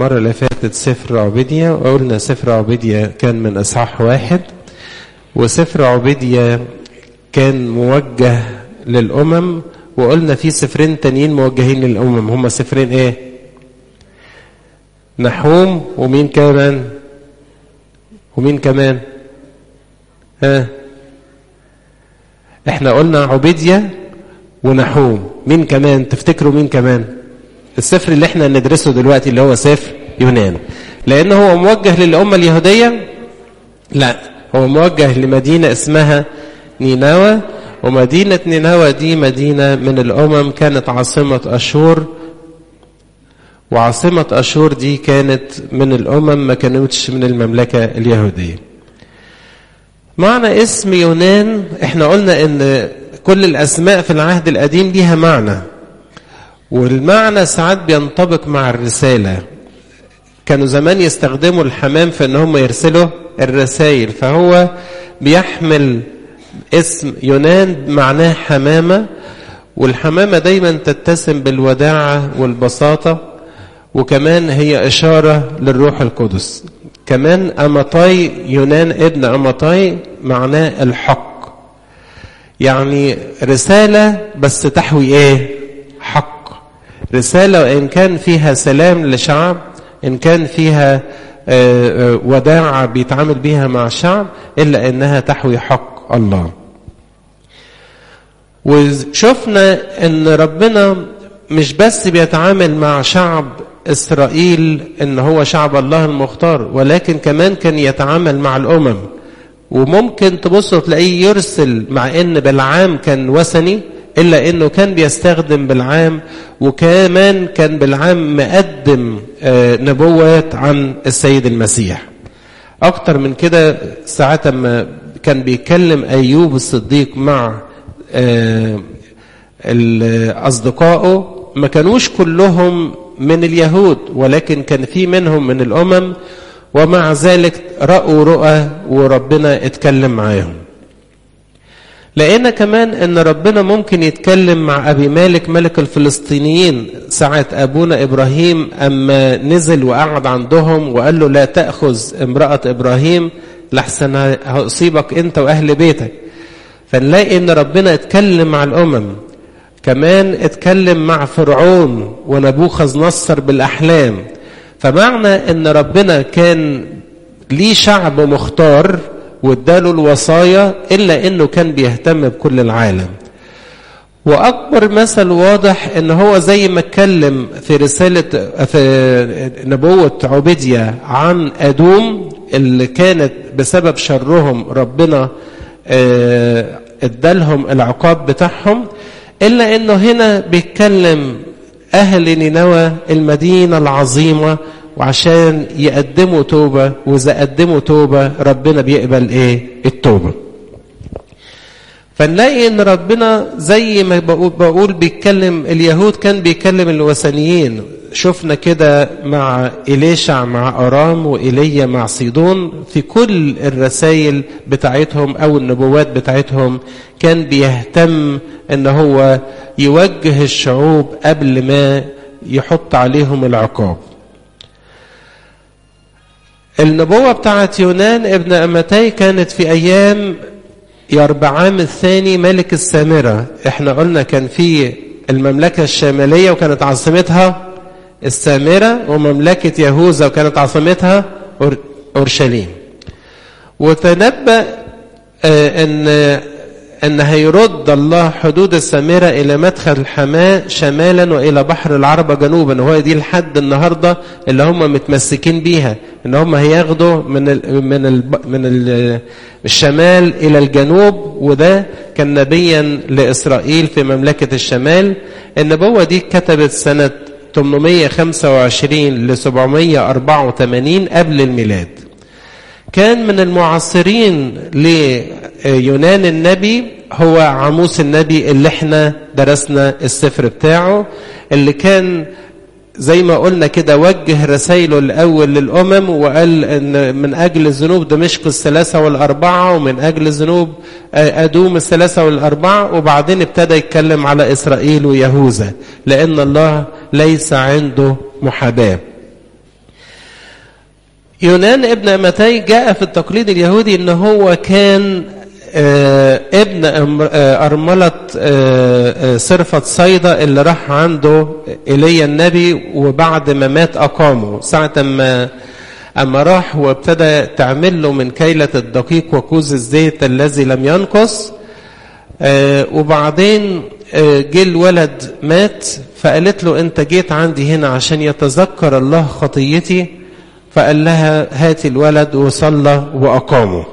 المرة اللي فاتت سفر عبيدية وقلنا سفر عبيدية كان من إصحاح واحد وسفر عبيدية كان موجه للأمم وقلنا في سفرين تانيين موجهين للأمم هما سفرين إيه؟ نحوم ومين كمان؟ ومين كمان؟ ها؟ احنا قلنا عبيدية ونحوم مين كمان؟ تفتكروا مين كمان؟ السفر اللي احنا ندرسه دلوقتي اللي هو سفر يونان لأنه هو موجه للأمة اليهودية؟ لا هو موجه لمدينة اسمها نينوى ومدينة نينوى دي مدينة من الأمم كانت عاصمة أشور وعاصمة أشور دي كانت من الأمم ما كانتش من المملكة اليهودية معنى اسم يونان احنا قلنا ان كل الأسماء في العهد القديم ليها معنى والمعنى ساعات بينطبق مع الرسالة كانوا زمان يستخدموا الحمام في ان هم يرسلوا الرسائل فهو بيحمل اسم يونان معناه حمامة والحمامة دايما تتسم بالوداعة والبساطة وكمان هي إشارة للروح القدس كمان أمطاي يونان ابن أمطاي معناه الحق يعني رسالة بس تحوي ايه حق رسالة وإن كان فيها سلام لشعب إن كان فيها وداعة بيتعامل بيها مع الشعب إلا إنها تحوي حق الله وشفنا ان ربنا مش بس بيتعامل مع شعب اسرائيل ان هو شعب الله المختار ولكن كمان كان يتعامل مع الامم وممكن تبصوا تلاقيه يرسل مع ان بالعام كان وثني الا انه كان بيستخدم بالعام وكمان كان بالعام مقدم نبوات عن السيد المسيح اكتر من كده ساعات ما كان بيتكلم ايوب الصديق مع أصدقائه ما كانوش كلهم من اليهود ولكن كان في منهم من الأمم ومع ذلك رأوا رؤى وربنا اتكلم معاهم لقينا كمان ان ربنا ممكن يتكلم مع ابي مالك ملك الفلسطينيين ساعة ابونا ابراهيم اما نزل وقعد عندهم وقال له لا تأخذ امرأة ابراهيم لحسن هأصيبك انت واهل بيتك فنلاقي ان ربنا اتكلم مع الامم كمان اتكلم مع فرعون ونبوخذ نصر بالاحلام فمعنى ان ربنا كان ليه شعب مختار واداله الوصايا الا انه كان بيهتم بكل العالم واكبر مثل واضح ان هو زي ما اتكلم في رساله في نبوه عبيديا عن ادوم اللي كانت بسبب شرهم ربنا ادالهم العقاب بتاعهم الا انه هنا بيتكلم اهل نينوى المدينه العظيمه وعشان يقدموا توبه واذا قدموا توبه ربنا بيقبل ايه التوبه فنلاقي ان ربنا زي ما بقول بيتكلم اليهود كان بيكلم الوثنيين شفنا كده مع إليشع مع أرام وإيليا مع صيدون في كل الرسائل بتاعتهم أو النبوات بتاعتهم كان بيهتم ان هو يوجه الشعوب قبل ما يحط عليهم العقاب النبوة بتاعت يونان ابن أمتي كانت في أيام يربعام الثاني ملك السامرة احنا قلنا كان في المملكة الشمالية وكانت عاصمتها السامرة ومملكة يهوذا وكانت عاصمتها أورشليم وتنبأ أن أن هيرد الله حدود السامرة إلى مدخل الحماة شمالا وإلى بحر العربة جنوبا وهو دي لحد النهاردة اللي هم متمسكين بيها إن هم هياخدوا من ال من ال من ال الشمال إلى الجنوب وده كان نبيا لإسرائيل في مملكة الشمال النبوة دي كتبت سنة 825 ل 784 قبل الميلاد كان من المعاصرين ليونان النبي هو عموس النبي اللي احنا درسنا السفر بتاعه اللي كان زي ما قلنا كده وجه رسائله الأول للأمم وقال إن من أجل ذنوب دمشق الثلاثة والأربعة ومن أجل ذنوب أدوم الثلاثة والأربعة وبعدين ابتدى يتكلم على إسرائيل ويهوذا لأن الله ليس عنده محاباة يونان ابن أمتي جاء في التقليد اليهودي ان هو كان ابن أرملة صرفة صيدا اللي راح عنده إيليا النبي وبعد ما مات أقامه ساعة ما أما راح وابتدى تعمل له من كيلة الدقيق وكوز الزيت الذي لم ينقص وبعدين جه الولد مات فقالت له أنت جيت عندي هنا عشان يتذكر الله خطيتي فقال لها هاتي الولد وصلى وأقامه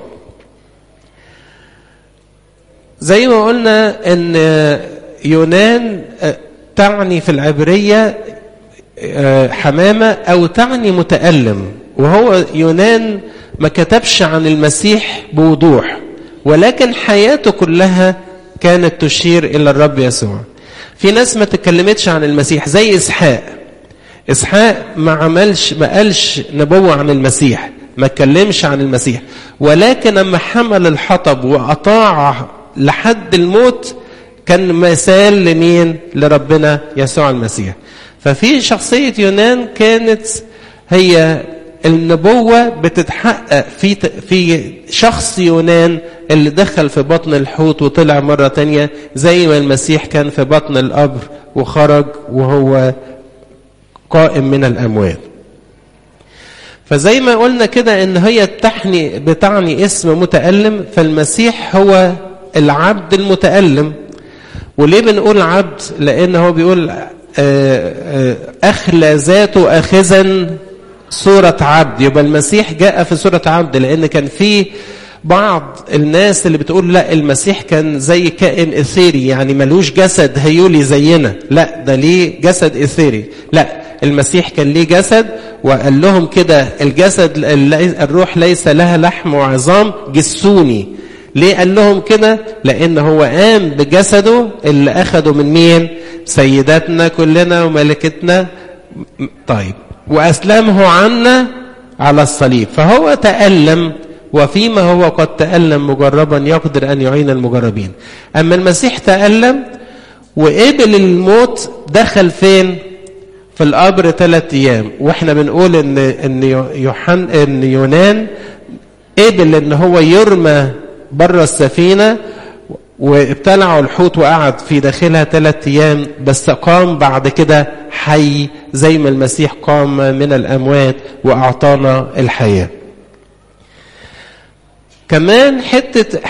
زي ما قلنا ان يونان تعني في العبرية حمامة او تعني متألم وهو يونان ما كتبش عن المسيح بوضوح ولكن حياته كلها كانت تشير الى الرب يسوع في ناس ما تكلمتش عن المسيح زي اسحاق اسحاق ما عملش ما قالش نبوة عن المسيح ما اتكلمش عن المسيح ولكن لما حمل الحطب واطاع لحد الموت كان مثال لمين لربنا يسوع المسيح ففي شخصية يونان كانت هي النبوة بتتحقق في في شخص يونان اللي دخل في بطن الحوت وطلع مرة تانية زي ما المسيح كان في بطن القبر وخرج وهو قائم من الأموات فزي ما قلنا كده ان هي تحني بتعني اسم متألم فالمسيح هو العبد المتألم وليه بنقول عبد لان هو بيقول اخلى ذاته اخذا صورة عبد يبقى المسيح جاء في صورة عبد لان كان في بعض الناس اللي بتقول لا المسيح كان زي كائن اثيري يعني ملوش جسد هيولي زينا لا ده ليه جسد اثيري لا المسيح كان ليه جسد وقال لهم كده الجسد الروح ليس لها لحم وعظام جسوني ليه قال لهم كده لان هو قام بجسده اللي اخده من مين سيداتنا كلنا وملكتنا طيب واسلمه عنا على الصليب فهو تألم وفيما هو قد تألم مجربا يقدر ان يعين المجربين اما المسيح تألم وقبل الموت دخل فين في القبر ثلاث ايام واحنا بنقول ان ان يوحنا ان يونان قبل ان هو يرمى بره السفينه وابتلعوا الحوت وقعد في داخلها ثلاث ايام بس قام بعد كده حي زي ما المسيح قام من الاموات واعطانا الحياه. كمان حته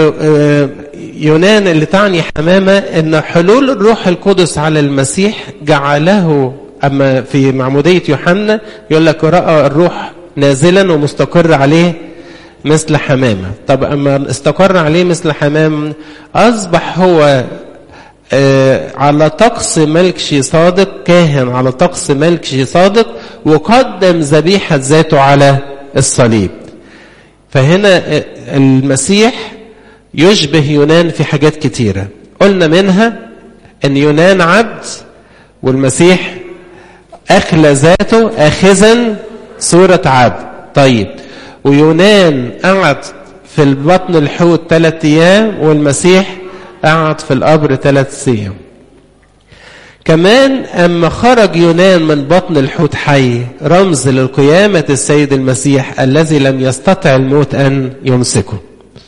يونان اللي تعني حمامه ان حلول الروح القدس على المسيح جعله اما في معموديه يوحنا يقول لك راى الروح نازلا ومستقر عليه مثل حمامة طب أما استقر عليه مثل حمام أصبح هو آه على طقس ملكشي صادق كاهن على طقس ملكشي صادق وقدم ذبيحة ذاته على الصليب فهنا المسيح يشبه يونان في حاجات كتيرة قلنا منها أن يونان عبد والمسيح أخلى ذاته أخذا صورة عبد طيب ويونان قعد في البطن الحوت ثلاث ايام والمسيح قعد في القبر ثلاث ايام كمان اما خرج يونان من بطن الحوت حي رمز للقيامة السيد المسيح الذي لم يستطع الموت ان يمسكه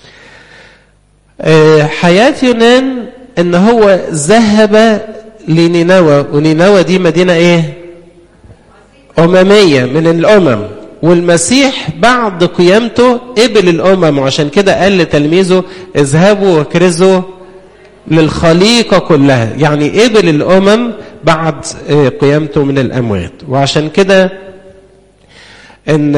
حياة يونان ان هو ذهب لنينوى ونينوى دي مدينة ايه اممية من الامم والمسيح بعد قيامته قبل الأمم وعشان كده قال لتلميذه اذهبوا وكرزوا للخليقة كلها يعني قبل الأمم بعد قيامته من الأموات وعشان كده ان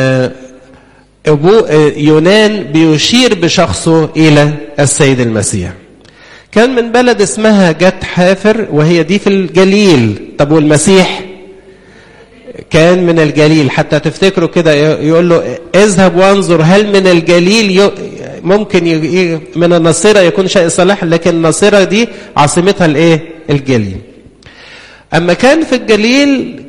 أبو يونان بيشير بشخصه إلى السيد المسيح كان من بلد اسمها جت حافر وهي دي في الجليل طب والمسيح كان من الجليل حتى تفتكروا كده يقول له اذهب وانظر هل من الجليل ممكن من النصيرة يكون شيء صلاح لكن النصيرة دي عاصمتها الايه الجليل اما كان في الجليل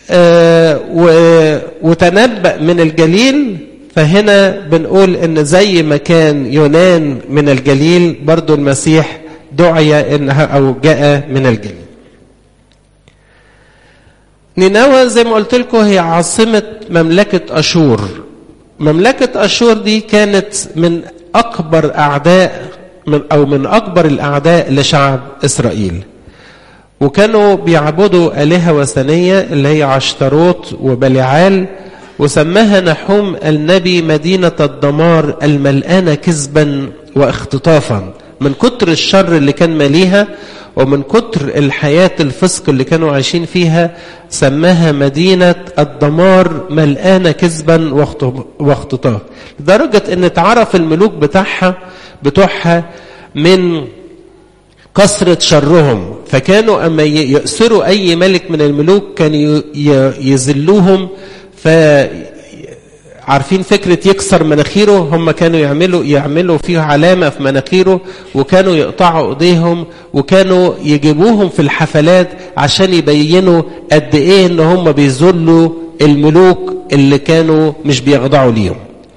وتنبأ من الجليل فهنا بنقول ان زي ما كان يونان من الجليل برضو المسيح دعي انها او جاء من الجليل نينوى زي ما قلت لكم هي عاصمة مملكة أشور مملكة أشور دي كانت من أكبر أعداء من أو من أكبر الأعداء لشعب إسرائيل وكانوا بيعبدوا آلهة وثنية اللي هي عشتروت وبلعال وسماها نحوم النبي مدينة الدمار الملآنة كذبا واختطافا من كتر الشر اللي كان ماليها ومن كتر الحياة الفسق اللي كانوا عايشين فيها سماها مدينة الدمار ملآنة كذبا واختطاف لدرجة ان اتعرف الملوك بتاعها بتوعها من كثرة شرهم فكانوا أما يأسروا أي ملك من الملوك كانوا يذلوهم ف عارفين فكرة يكسر مناخيره هم كانوا يعملوا يعملوا فيه علامة في مناخيره وكانوا يقطعوا ايديهم وكانوا يجيبوهم في الحفلات عشان يبينوا قد ايه ان هم بيذلوا الملوك اللي كانوا مش بيخضعوا ليهم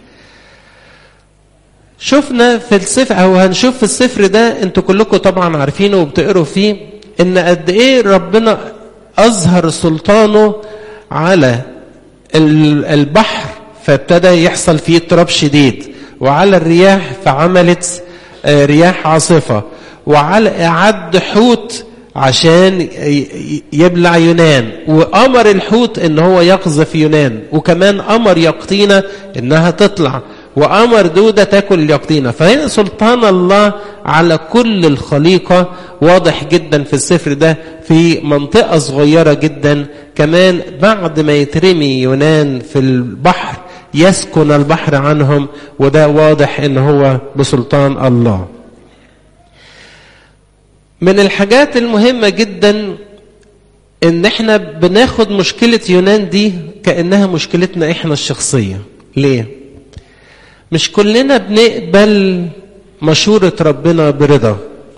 شفنا في السفر او هنشوف في السفر ده انتوا كلكم طبعا عارفينه وبتقروا فيه ان قد ايه ربنا اظهر سلطانه على البحر فابتدى يحصل فيه اضطراب شديد وعلى الرياح فعملت رياح عاصفة وعلى أعد حوت عشان يبلع يونان وأمر الحوت ان هو يقذف يونان وكمان أمر يقطينة انها تطلع وأمر دودة تاكل اليقطينة فهنا سلطان الله على كل الخليقة واضح جدا في السفر ده في منطقة صغيرة جدا كمان بعد ما يترمي يونان في البحر يسكن البحر عنهم وده واضح ان هو بسلطان الله من الحاجات المهمة جدا ان احنا بناخد مشكلة يونان دي كأنها مشكلتنا احنا الشخصية ليه مش كلنا بنقبل مشورة ربنا برضا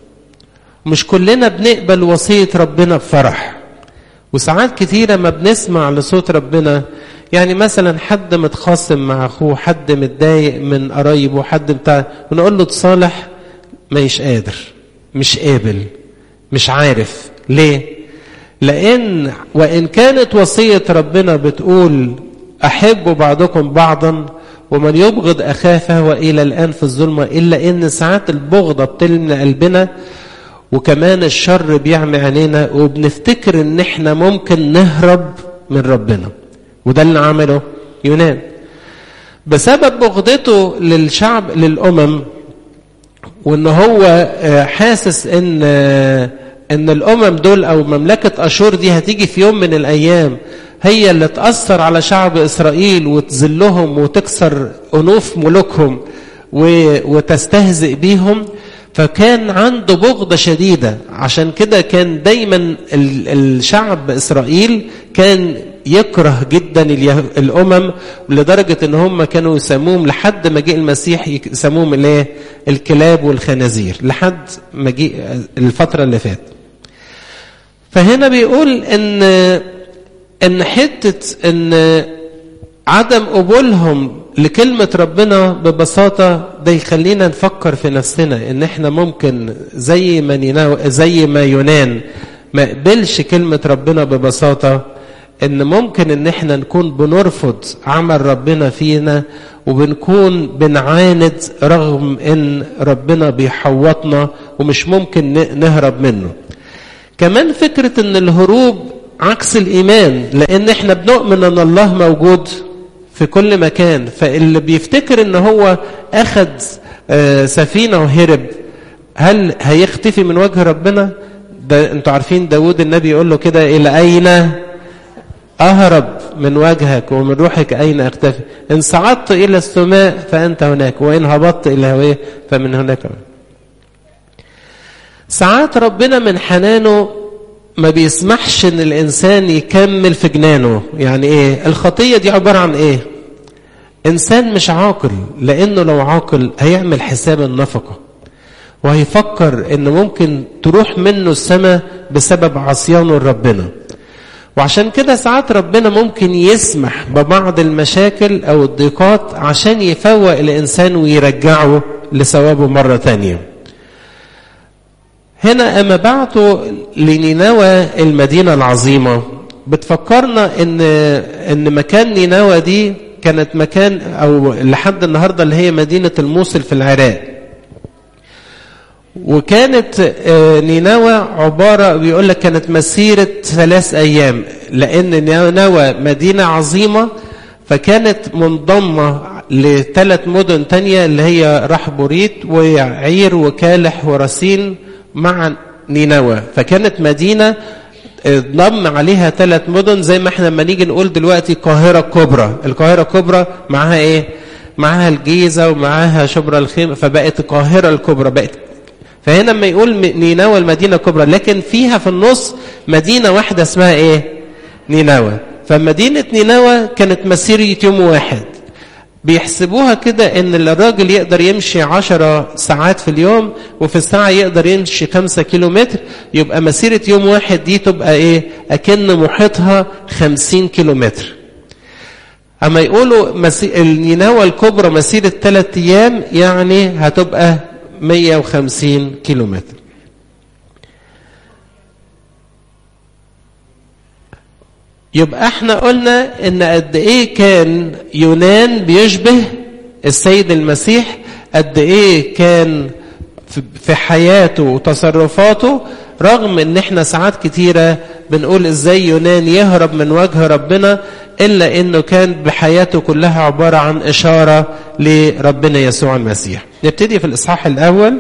مش كلنا بنقبل وصية ربنا بفرح وساعات كتيرة ما بنسمع لصوت ربنا يعني مثلا حد متخاصم مع اخوه حد متضايق من قرايبه حد بتاع ونقول له تصالح مش قادر مش قابل مش عارف ليه لان وان كانت وصيه ربنا بتقول احبوا بعضكم بعضا ومن يبغض اخاه فهو الى الان في الظلمه الا ان ساعات البغضه بتلمن قلبنا وكمان الشر بيعمي علينا وبنفتكر ان احنا ممكن نهرب من ربنا وده اللي عمله يونان بسبب بغضته للشعب للأمم وان هو حاسس ان ان الامم دول او مملكة اشور دي هتيجي في يوم من الايام هي اللي تأثر على شعب اسرائيل وتذلهم وتكسر انوف ملوكهم وتستهزئ بيهم فكان عنده بغضة شديدة عشان كده كان دايما الشعب إسرائيل كان يكره جدا الأمم لدرجة ان هم كانوا يسموهم لحد ما جه المسيح يسموهم الايه الكلاب والخنازير لحد ما جه الفترة اللي فاتت فهنا بيقول ان ان حتة ان عدم قبولهم لكلمة ربنا ببساطة ده يخلينا نفكر في نفسنا ان احنا ممكن زي ما نينو زي ما يونان ما قبلش كلمة ربنا ببساطة ان ممكن ان احنا نكون بنرفض عمل ربنا فينا وبنكون بنعاند رغم ان ربنا بيحوطنا ومش ممكن نهرب منه كمان فكرة ان الهروب عكس الايمان لان احنا بنؤمن ان الله موجود في كل مكان فاللي بيفتكر ان هو اخد سفينة وهرب هل هيختفي من وجه ربنا ده انتوا عارفين داود النبي يقول له كده الى اين اهرب من وجهك ومن روحك اين اختفي ان صعدت الى السماء فانت هناك وان هبطت الى هواه فمن هناك ساعات ربنا من حنانه ما بيسمحش ان الانسان يكمل في جنانه يعني ايه الخطية دي عبارة عن ايه انسان مش عاقل لانه لو عاقل هيعمل حساب النفقة وهيفكر ان ممكن تروح منه السماء بسبب عصيانه لربنا وعشان كده ساعات ربنا ممكن يسمح ببعض المشاكل او الضيقات عشان يفوق الانسان ويرجعه لثوابه مرة تانية هنا أما بعته لنينوى المدينة العظيمة بتفكرنا ان ان مكان نينوى دي كانت مكان او لحد النهارده اللي هي مدينه الموصل في العراق وكانت نينوى عبارة بيقول لك كانت مسيرة ثلاث أيام لأن نينوى مدينة عظيمة فكانت منضمة لثلاث مدن تانية اللي هي رحبوريت وعير وكالح ورسين مع نينوى فكانت مدينة ضم عليها ثلاث مدن زي ما احنا لما نيجي نقول دلوقتي القاهرة الكبرى القاهرة الكبرى معاها ايه معاها الجيزة ومعاها شبرا الخيمة فبقت القاهرة الكبرى بقت فهنا لما يقول نينوى المدينة الكبرى لكن فيها في النص مدينة واحدة اسمها ايه نينوى فمدينة نينوى كانت مسيرة يوم واحد بيحسبوها كده ان الراجل يقدر يمشي عشرة ساعات في اليوم وفي الساعة يقدر يمشي خمسة كيلو متر يبقى مسيرة يوم واحد دي تبقى ايه اكن محيطها خمسين كيلو متر اما يقولوا مسي... النينوى الكبرى مسيرة ثلاثة ايام يعني هتبقى 150 كيلو متر يبقى احنا قلنا ان قد ايه كان يونان بيشبه السيد المسيح قد ايه كان في حياته وتصرفاته رغم ان احنا ساعات كتيرة بنقول ازاي يونان يهرب من وجه ربنا الا انه كان بحياته كلها عبارة عن اشارة لربنا يسوع المسيح نبتدي في الاصحاح الاول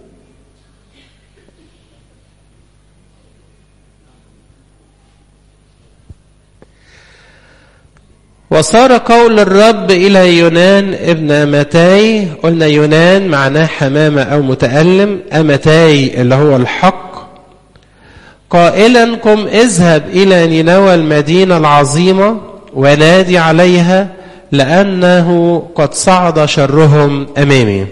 وصار قول الرب إلى يونان ابن أمتاي قلنا يونان معناه حمامة أو متألم أمتاي اللي هو الحق قائلا قم اذهب إلى نينوى المدينة العظيمة ونادي عليها لأنه قد صعد شرهم أمامي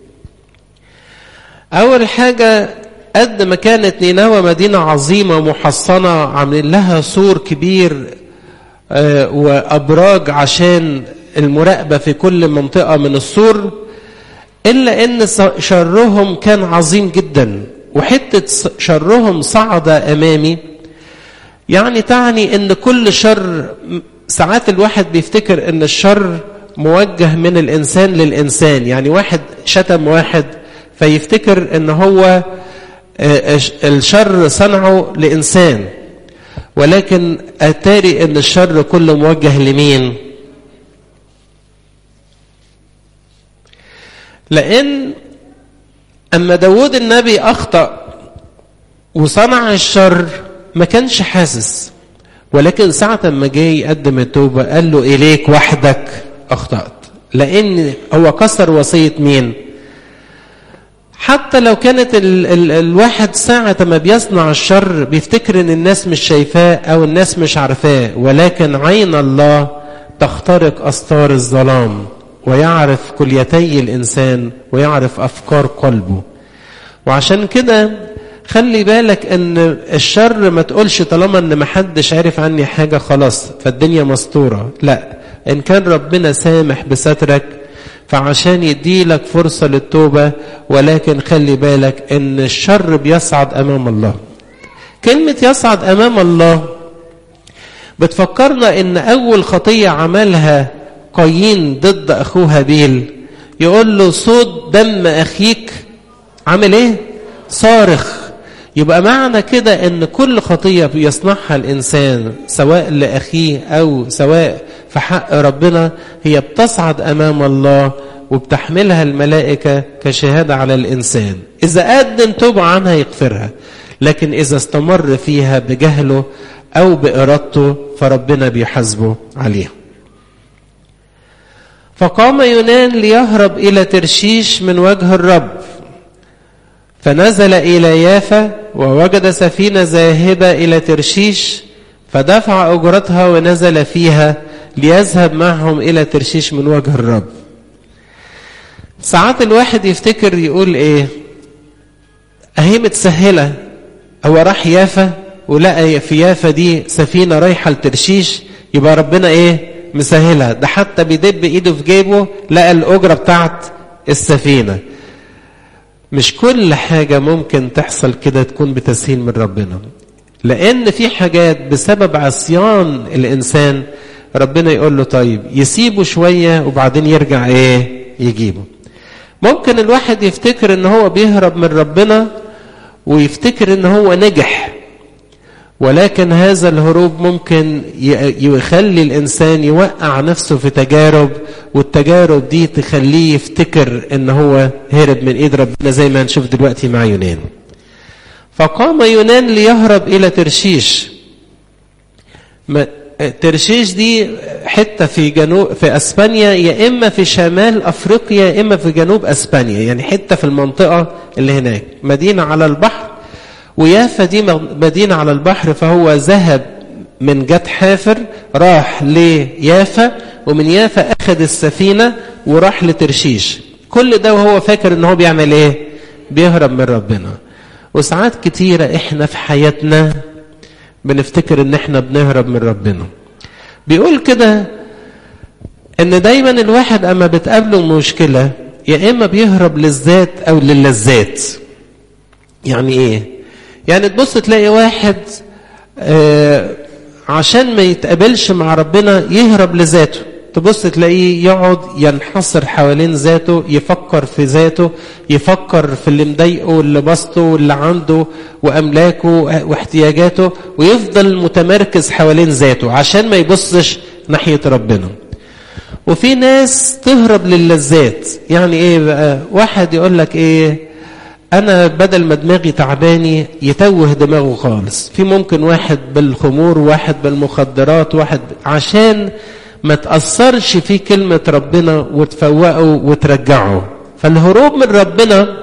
أول حاجة قد ما كانت نينوى مدينة عظيمة محصنة عاملين لها سور كبير وأبراج عشان المراقبة في كل منطقة من السور إلا أن شرهم كان عظيم جدا وحتة شرهم صعد أمامي يعني تعني أن كل شر ساعات الواحد بيفتكر أن الشر موجه من الإنسان للإنسان يعني واحد شتم واحد فيفتكر أن هو الشر صنعه لإنسان ولكن أتاري أن الشر كله موجه لمين لأن أما داود النبي أخطأ وصنع الشر ما كانش حاسس ولكن ساعة ما جاي يقدم التوبة قال له إليك وحدك أخطأت لأن هو كسر وصية مين حتى لو كانت ال ال الواحد ساعة ما بيصنع الشر بيفتكر ان الناس مش شايفاه او الناس مش عارفاه ولكن عين الله تخترق استار الظلام ويعرف كليتي الانسان ويعرف افكار قلبه وعشان كده خلي بالك ان الشر ما تقولش طالما ان محدش عارف عني حاجة خلاص فالدنيا مستورة لا ان كان ربنا سامح بسترك فعشان يديلك فرصة للتوبة ولكن خلي بالك ان الشر بيصعد امام الله كلمة يصعد امام الله بتفكرنا ان اول خطية عملها قايين ضد اخوه هابيل يقول له صوت دم اخيك عامل ايه صارخ يبقى معنى كده ان كل خطية بيصنعها الانسان سواء لاخيه او سواء في حق ربنا هي بتصعد امام الله وبتحملها الملائكة كشهادة على الانسان اذا قدم توبة عنها يغفرها لكن اذا استمر فيها بجهله او بارادته فربنا بيحاسبه عليها فقام يونان ليهرب الى ترشيش من وجه الرب فنزل إلى يافا ووجد سفينة ذاهبة إلى ترشيش فدفع أجرتها ونزل فيها ليذهب معهم إلى ترشيش من وجه الرب ساعات الواحد يفتكر يقول إيه أهي متسهلة هو راح يافا ولقى في يافا دي سفينة رايحة لترشيش يبقى ربنا إيه مسهلها ده حتى بيدب إيده في جيبه لقى الأجرة بتاعت السفينة مش كل حاجة ممكن تحصل كده تكون بتسهيل من ربنا لأن في حاجات بسبب عصيان الإنسان ربنا يقول له طيب يسيبه شوية وبعدين يرجع إيه يجيبه ممكن الواحد يفتكر ان هو بيهرب من ربنا ويفتكر ان هو نجح ولكن هذا الهروب ممكن يخلي الانسان يوقع نفسه في تجارب والتجارب دي تخليه يفتكر ان هو هرب من ايد ربنا زي ما هنشوف دلوقتي مع يونان فقام يونان ليهرب الى ترشيش ترشيش دي حته في جنوب في اسبانيا يا اما في شمال افريقيا يا اما في جنوب اسبانيا يعني حته في المنطقه اللي هناك مدينه على البحر ويافا دي مدينه على البحر فهو ذهب من جت حافر راح ليافا ومن يافا اخذ السفينه وراح لترشيش كل ده وهو فاكر ان هو بيعمل ايه بيهرب من ربنا وساعات كتيره احنا في حياتنا بنفتكر ان احنا بنهرب من ربنا بيقول كده ان دايما الواحد اما بتقابله مشكلة يا اما بيهرب للذات او للذات يعني ايه يعني تبص تلاقي واحد آه عشان ما يتقابلش مع ربنا يهرب لذاته تبص تلاقيه يقعد ينحصر حوالين ذاته يفكر في ذاته يفكر في اللي مضايقه واللي بسطه واللي عنده واملاكه واحتياجاته ويفضل متمركز حوالين ذاته عشان ما يبصش ناحيه ربنا وفي ناس تهرب للذات يعني ايه بقى واحد يقول لك ايه انا بدل ما دماغي تعباني يتوه دماغه خالص في ممكن واحد بالخمور واحد بالمخدرات واحد عشان ما تأثرش في كلمة ربنا وتفوقه وترجعه فالهروب من ربنا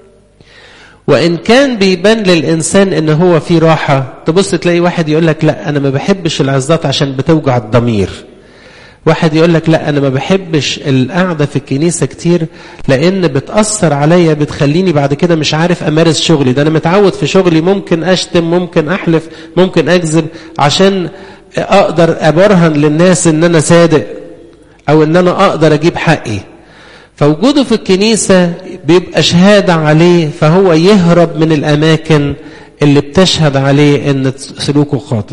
وإن كان بيبان للإنسان إن هو في راحة تبص تلاقي واحد يقول لك لا أنا ما بحبش العظات عشان بتوجع الضمير واحد يقول لك لا أنا ما بحبش القعدة في الكنيسة كتير لأن بتأثر عليا بتخليني بعد كده مش عارف أمارس شغلي ده أنا متعود في شغلي ممكن أشتم ممكن أحلف ممكن أكذب عشان اقدر ابرهن للناس ان انا صادق او ان انا اقدر اجيب حقي فوجوده في الكنيسة بيبقى شهادة عليه فهو يهرب من الاماكن اللي بتشهد عليه ان سلوكه خاطئ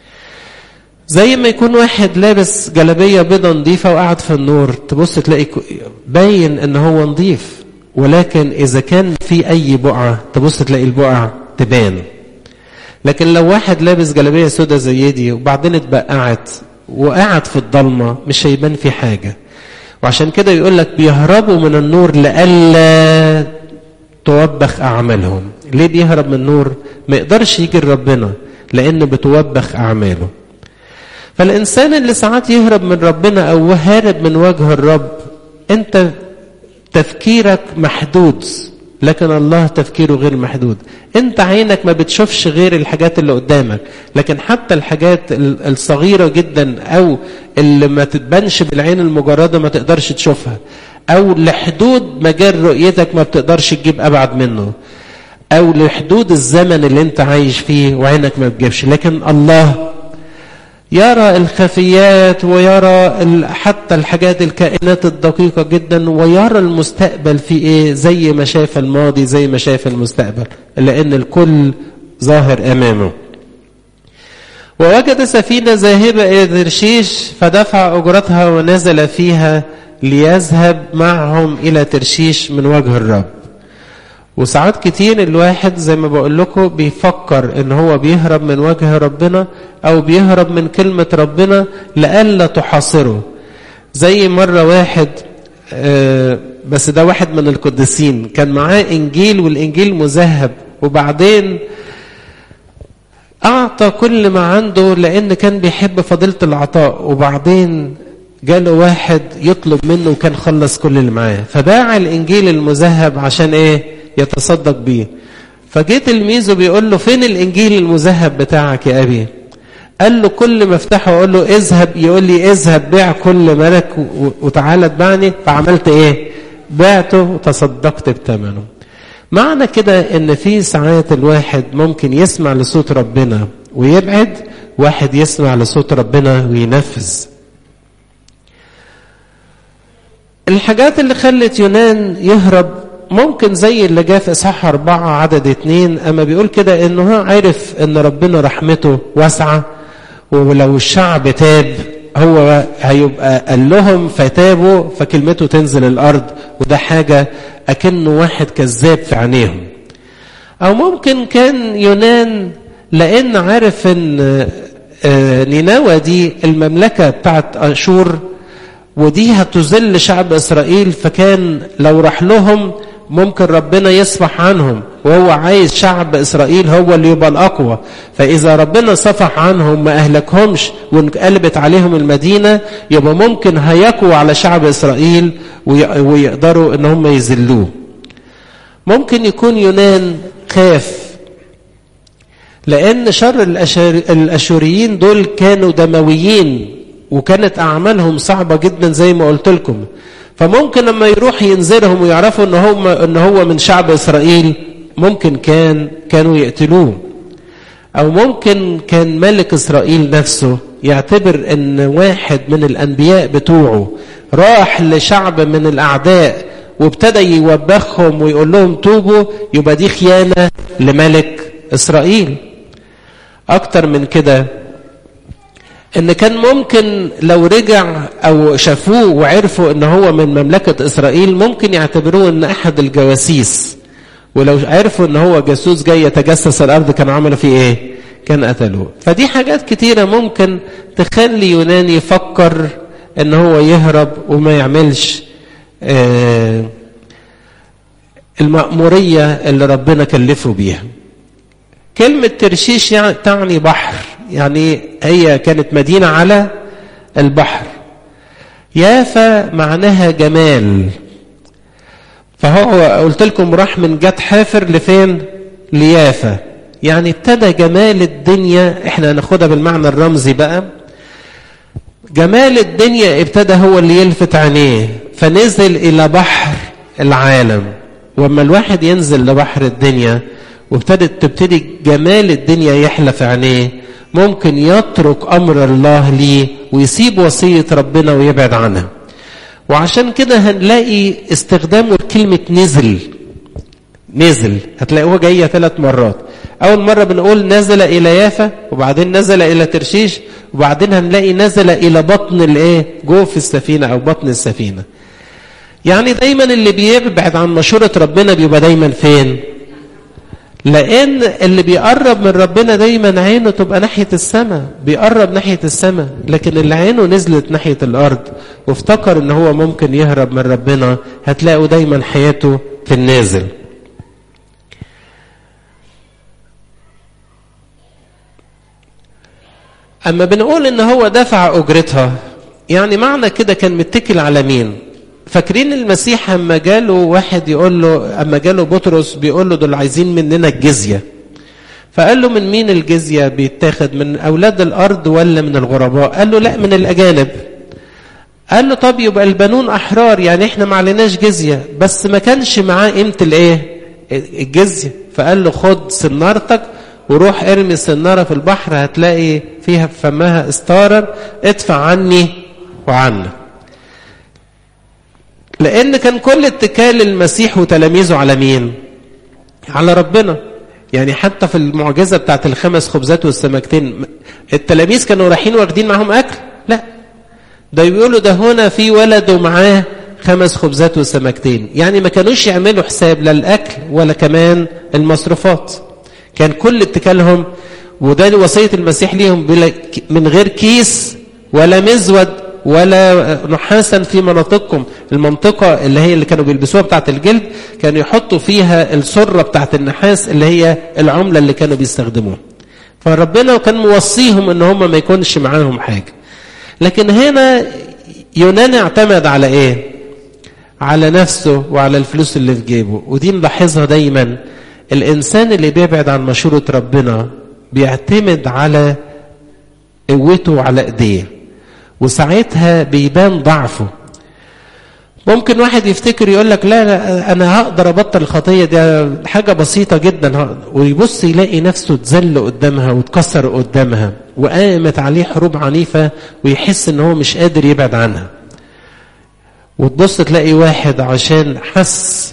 زي ما يكون واحد لابس جلابية بيضة نظيفة وقاعد في النور تبص تلاقي باين ان هو نظيف ولكن اذا كان في اي بقعة تبص تلاقي البقع تبان لكن لو واحد لابس جلابيه سودا زي دي وبعدين اتبقعت وقعد في الضلمه مش هيبان في حاجه وعشان كده يقول لك بيهربوا من النور لئلا توبخ اعمالهم ليه بيهرب من النور ما يقدرش يجي لربنا لان بتوبخ اعماله فالانسان اللي ساعات يهرب من ربنا او هارب من وجه الرب انت تفكيرك محدود لكن الله تفكيره غير محدود انت عينك ما بتشوفش غير الحاجات اللي قدامك لكن حتى الحاجات الصغيرة جدا او اللي ما تتبانش بالعين المجردة ما تقدرش تشوفها او لحدود مجال رؤيتك ما بتقدرش تجيب ابعد منه او لحدود الزمن اللي انت عايش فيه وعينك ما بتجيبش لكن الله يرى الخفيات ويرى حتى الحاجات الكائنات الدقيقة جدا ويرى المستقبل في ايه زي ما شاف الماضي زي ما شاف المستقبل لأن الكل ظاهر أمامه ووجد سفينة ذاهبة إلى ترشيش فدفع أجرتها ونزل فيها ليذهب معهم إلى ترشيش من وجه الرب وساعات كتير الواحد زي ما بقول لكم بيفكر ان هو بيهرب من وجه ربنا او بيهرب من كلمة ربنا لألا تحاصره زي مرة واحد بس ده واحد من القديسين كان معاه انجيل والانجيل مذهب وبعدين اعطى كل ما عنده لان كان بيحب فضيلة العطاء وبعدين جاله واحد يطلب منه وكان خلص كل اللي معاه فباع الانجيل المذهب عشان ايه يتصدق بيه فجيت تلميذه بيقول له فين الانجيل المذهب بتاعك يا ابي قال له كل ما افتحه اقول له اذهب يقول لي اذهب بيع كل ملك وتعالى اتبعني فعملت ايه بعته وتصدقت بثمنه معنى كده ان في ساعات الواحد ممكن يسمع لصوت ربنا ويبعد واحد يسمع لصوت ربنا وينفذ الحاجات اللي خلت يونان يهرب ممكن زي اللي جاء في إصحاح أربعة عدد اتنين أما بيقول كده إنه هو عرف إن ربنا رحمته واسعة ولو الشعب تاب هو هيبقى قال لهم فتابوا فكلمته تنزل الأرض وده حاجة أكنه واحد كذاب في عينيهم أو ممكن كان يونان لأن عارف إن نينوى دي المملكة بتاعت أشور ودي هتذل شعب إسرائيل فكان لو راح لهم ممكن ربنا يصفح عنهم وهو عايز شعب إسرائيل هو اللي يبقى الأقوى فإذا ربنا صفح عنهم ما أهلكهمش وانقلبت عليهم المدينة يبقى ممكن هيقوى على شعب إسرائيل ويقدروا إن هم يذلوه ممكن يكون يونان خاف لأن شر الأشوريين دول كانوا دمويين وكانت أعمالهم صعبة جدا زي ما قلت لكم فممكن لما يروح ينذرهم ويعرفوا ان هم ان هو من شعب اسرائيل ممكن كان كانوا يقتلوه او ممكن كان ملك اسرائيل نفسه يعتبر ان واحد من الانبياء بتوعه راح لشعب من الاعداء وابتدى يوبخهم ويقول لهم توبوا يبقى دي خيانه لملك اسرائيل اكتر من كده ان كان ممكن لو رجع او شافوه وعرفوا ان هو من مملكة اسرائيل ممكن يعتبروه ان احد الجواسيس ولو عرفوا ان هو جاسوس جاي يتجسس الارض كانوا عملوا فيه ايه كان قتلوه فدي حاجات كتيرة ممكن تخلي يونان يفكر ان هو يهرب وما يعملش آه المأمورية اللي ربنا كلفه بيها كلمة ترشيش يعني تعني بحر يعني هي كانت مدينة على البحر يافا معناها جمال فهو قلت لكم راح من جت حافر لفين ليافا يعني ابتدى جمال الدنيا احنا هناخدها بالمعنى الرمزي بقى جمال الدنيا ابتدى هو اللي يلفت عينيه فنزل الى بحر العالم واما الواحد ينزل لبحر الدنيا وابتدت تبتدي جمال الدنيا يحلى في عينيه ممكن يترك امر الله ليه ويسيب وصيه ربنا ويبعد عنها وعشان كده هنلاقي استخدامه لكلمه نزل نزل هتلاقوها جايه ثلاث مرات اول مره بنقول نزل الى يافا وبعدين نزل الى ترشيش وبعدين هنلاقي نزل الى بطن الايه جوف السفينه او بطن السفينه يعني دايما اللي بيبعد عن مشوره ربنا بيبقى دايما فين لان اللي بيقرب من ربنا دايما عينه تبقى ناحيه السماء بيقرب ناحيه السماء لكن اللي عينه نزلت ناحيه الارض وافتكر ان هو ممكن يهرب من ربنا هتلاقوا دايما حياته في النازل اما بنقول ان هو دفع اجرتها يعني معنى كده كان متكل على مين فاكرين المسيح اما جاله واحد يقول له اما جاله بطرس بيقول له دول عايزين مننا الجزيه فقال له من مين الجزيه بيتاخد من اولاد الارض ولا من الغرباء قال له لا من الاجانب قال له طب يبقى البنون احرار يعني احنا ما عليناش جزيه بس ما كانش معاه قيمه الايه الجزيه فقال له خد سنارتك وروح ارمي السناره في البحر هتلاقي فيها في فمها استارا ادفع عني وعنك لأن كان كل اتكال المسيح وتلاميذه على مين؟ على ربنا. يعني حتى في المعجزة بتاعت الخمس خبزات والسمكتين التلاميذ كانوا رايحين واخدين معاهم أكل؟ لا. ده بيقولوا ده هنا في ولد ومعاه خمس خبزات وسمكتين، يعني ما كانوش يعملوا حساب لا الأكل ولا كمان المصروفات. كان كل اتكالهم وده وصية المسيح ليهم من غير كيس ولا مزود ولا نحاسا في مناطقكم المنطقة اللي هي اللي كانوا بيلبسوها بتاعت الجلد كانوا يحطوا فيها السرة بتاعت النحاس اللي هي العملة اللي كانوا بيستخدموها فربنا كان موصيهم ان هم ما يكونش معاهم حاجة لكن هنا يونان اعتمد على ايه على نفسه وعلى الفلوس اللي في جيبه ودي نلاحظها دايما الانسان اللي بيبعد عن مشورة ربنا بيعتمد على قوته وعلى ايديه وساعتها بيبان ضعفه ممكن واحد يفتكر يقول لك لا, لا انا هقدر ابطل الخطيه دي حاجه بسيطه جدا ويبص يلاقي نفسه اتذل قدامها واتكسر قدامها وقامت عليه حروب عنيفه ويحس ان هو مش قادر يبعد عنها وتبص تلاقي واحد عشان حس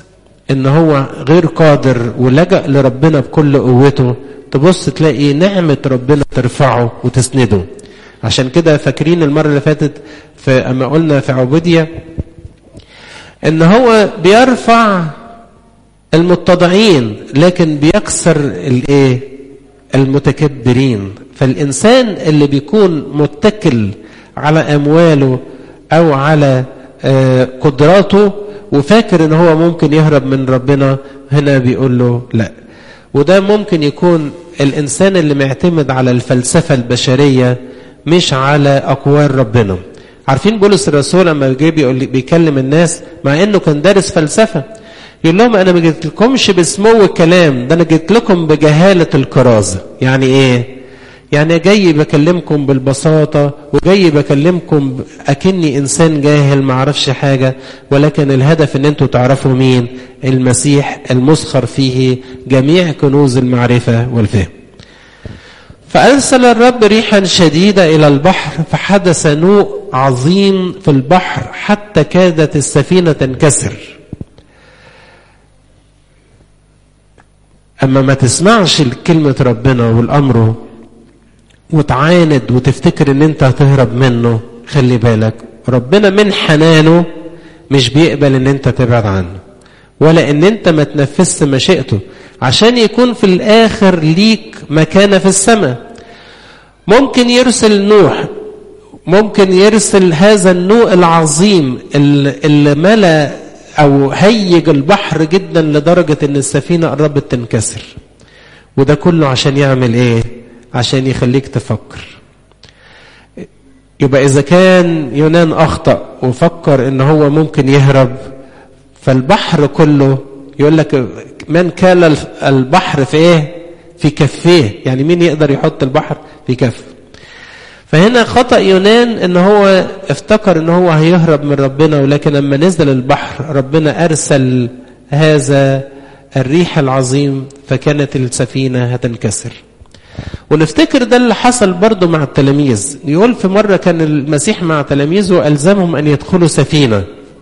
ان هو غير قادر ولجأ لربنا بكل قوته تبص تلاقي نعمة ربنا ترفعه وتسنده عشان كده فاكرين المرة اللي فاتت في اما قلنا في عبودية ان هو بيرفع المتضعين لكن بيكسر الايه المتكبرين فالانسان اللي بيكون متكل على امواله او على قدراته وفاكر ان هو ممكن يهرب من ربنا هنا بيقول له لا وده ممكن يكون الانسان اللي معتمد على الفلسفه البشريه مش على اقوال ربنا عارفين بولس الرسول لما جه بيقول بيكلم الناس مع انه كان دارس فلسفه يقول لهم انا ما جيت لكمش بسمو الكلام ده انا جيت لكم بجهاله الكرازه يعني ايه يعني جاي بكلمكم بالبساطة وجاي بكلمكم أكني إنسان جاهل ما عرفش حاجة ولكن الهدف أن أنتوا تعرفوا مين المسيح المسخر فيه جميع كنوز المعرفة والفهم فأرسل الرب ريحا شديدة إلى البحر فحدث نوء عظيم في البحر حتى كادت السفينة تنكسر أما ما تسمعش كلمة ربنا والأمر وتعاند وتفتكر ان انت هتهرب منه خلي بالك ربنا من حنانه مش بيقبل ان انت تبعد عنه ولا ان انت ما تنفذش مشيئته عشان يكون في الاخر ليك مكانة في السماء ممكن يرسل نوح ممكن يرسل هذا النوء العظيم اللي ملا او هيج البحر جدا لدرجة ان السفينة قربت تنكسر وده كله عشان يعمل ايه عشان يخليك تفكر يبقى إذا كان يونان أخطأ وفكر إن هو ممكن يهرب فالبحر كله يقول لك من كان البحر في إيه؟ في كفيه يعني مين يقدر يحط البحر في كف فهنا خطأ يونان إن هو افتكر إن هو هيهرب من ربنا ولكن لما نزل البحر ربنا أرسل هذا الريح العظيم فكانت السفينة هتنكسر ونفتكر ده اللي حصل برضه مع التلاميذ يقول في مرة كان المسيح مع تلاميذه ألزمهم أن يدخلوا سفينة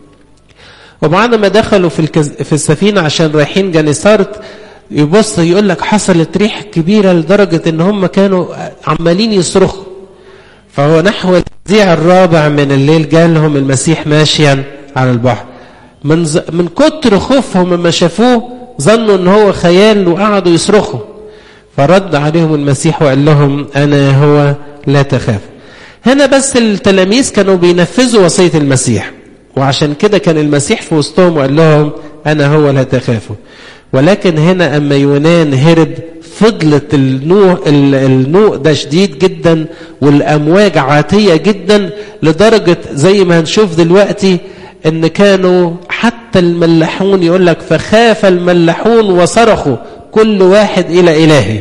وبعد ما دخلوا في, الكز... في السفينة عشان رايحين جنسارت يبص يقول لك حصلت ريح كبيرة لدرجة ان هم كانوا عمالين يصرخوا فهو نحو الذيع الرابع من الليل جالهم المسيح ماشيا على البحر من, ز... من كتر خوفهم لما شافوه ظنوا ان هو خيال وقعدوا يصرخوا فرد عليهم المسيح وقال لهم أنا هو لا تخاف هنا بس التلاميذ كانوا بينفذوا وصية المسيح وعشان كده كان المسيح في وسطهم وقال لهم أنا هو لا تخافوا ولكن هنا أما يونان هرب فضلت النوع النوء ده شديد جدا والأمواج عاتية جدا لدرجة زي ما هنشوف دلوقتي ان كانوا حتى الملاحون يقول لك فخاف الملاحون وصرخوا كل واحد إلى إلهه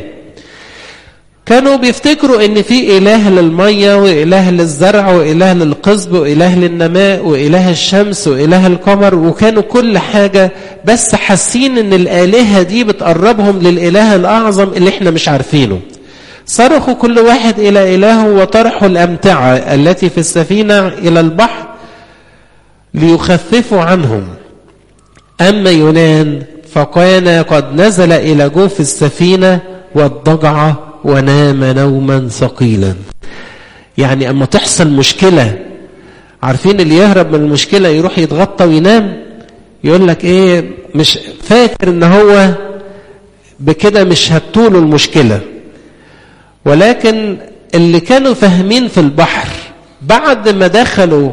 كانوا بيفتكروا ان في اله للميه واله للزرع واله للقصب واله للنماء واله الشمس واله القمر وكانوا كل حاجه بس حاسين ان الالهه دي بتقربهم للاله الاعظم اللي احنا مش عارفينه صرخوا كل واحد الى الهه وطرحوا الامتعه التي في السفينه الى البحر ليخففوا عنهم اما يونان فكان قد نزل إلى جوف السفينة والضجع ونام نوما ثقيلا يعني أما تحصل مشكلة عارفين اللي يهرب من المشكلة يروح يتغطى وينام يقول لك ايه مش فاكر ان هو بكده مش هتطوله المشكلة ولكن اللي كانوا فاهمين في البحر بعد ما دخلوا